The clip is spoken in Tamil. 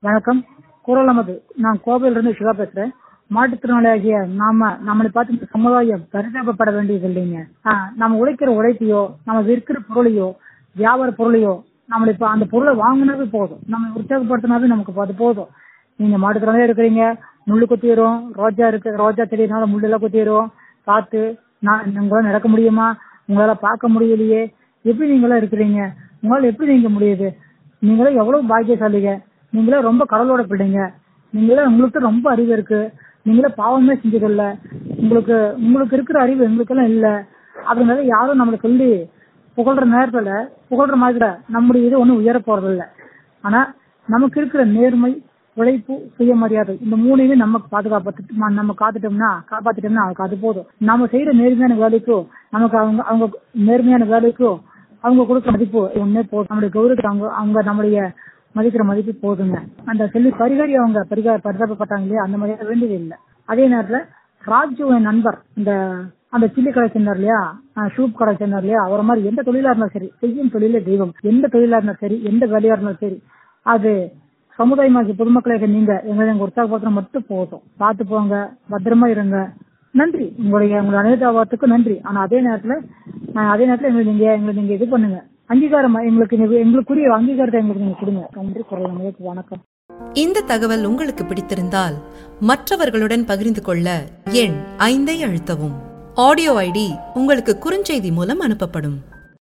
வணக்கம் குரல் நமது நான் கோவையிலிருந்து சிவா பேசுறேன் மாற்றுத்திறனாளியாகிய நாம நம்மளை பார்த்து இந்த சமுதாயம் பரிதாபப்பட வேண்டியது இல்லைங்க ஆஹ் நம்ம உழைக்கிற உழைப்பையோ நம்ம விற்கிற பொருளையோ வியாபார பொருளையோ நம்மள இப்ப அந்த பொருளை வாங்கினாவே போதும் நம்ம உற்சாகப்படுத்தினாவே நமக்கு அது போதும் நீங்க மாற்றுத்திறனாளியா இருக்கிறீங்க முள்ளு குத்திரும் ரோஜா இருக்கு ரோஜா செடினால முள்ளெல்லாம் குத்திரும் பார்த்து நான் உங்களால நடக்க முடியுமா உங்களால பார்க்க முடியலையே எப்படி நீங்களாம் இருக்கிறீங்க உங்களால எப்படி நீங்க முடியுது நீங்களும் எவ்வளவு பாக்கியசாலிங்க நீங்களே ரொம்ப கடலோட பிள்ளைங்க நீங்களே உங்களுக்கு ரொம்ப அறிவு இருக்கு நீங்களே பாவமே செஞ்சதில்ல உங்களுக்கு உங்களுக்கு இருக்கிற அறிவு எங்களுக்கெல்லாம் இல்ல அப்படிங்கறத யாரும் நம்மளுக்கு சொல்லி புகழ்ற நேரத்துல புகழ்ற மாதிரி நம்முடைய இது ஒண்ணும் உயர போறது இல்ல ஆனா நமக்கு இருக்கிற நேர்மை உழைப்பு சுயமரியாதை இந்த மூணையுமே நமக்கு பாதுகாப்பு நம்ம காத்துட்டோம்னா காப்பாத்திட்டோம்னா அதுக்கு அது போதும் நம்ம செய்யற நேர்மையான வேலைக்கும் நமக்கு அவங்க அவங்க நேர்மையான வேலைக்கும் அவங்க கொடுக்குற மதிப்பு ஒன்னே போதும் நம்மளுடைய கௌரவத்துக்கு அவங்க அவங்க நம்மளுடைய மதிக்கிற மதிப்பு போதுங்க அந்த செல்வி பரிகாரி அவங்க பரிகார பரிதாபப்பட்டாங்க இல்லையா அந்த மாதிரி வேண்டியது இல்லை அதே நேரத்துல ராஜு என் நண்பர் இந்த அந்த சில்லி கடை சேர்ந்தார் இல்லையா ஷூப் கடை சேர்ந்தார் இல்லையா அவரை மாதிரி எந்த தொழிலா இருந்தாலும் சரி செய்யும் தொழிலே தெய்வம் எந்த தொழிலா இருந்தாலும் சரி எந்த வேலையா இருந்தாலும் சரி அது சமுதாயமாக்கி பொதுமக்களாக நீங்க எங்களை எங்க உற்சாகப்படுத்த மட்டும் போதும் பார்த்து போங்க பத்திரமா இருங்க நன்றி உங்களுடைய உங்களுடைய அனைத்து நன்றி ஆனா அதே நேரத்துல ஆஹ் அதே நேரத்துல எங்களுக்கு நீங்க எங்களுக்கு நீங்க இது பண்ணுங்க அங்கீகாரம் எங்களுக்கு நீங்க- எங்களுக்குரிய அங்கீகாரத்தை எங்களுக்கு நீங்க கொடுங்க நன்றி குரல் உங்களுக்கு வணக்கம் இந்த தகவல் உங்களுக்கு பிடித்திருந்தால் மற்றவர்களுடன் பகிர்ந்து கொள்ள எண் ஐந்தை அழுத்தவும் ஆடியோ ஐடி உங்களுக்கு குறுஞ்செய்தி மூலம் அனுப்பப்படும்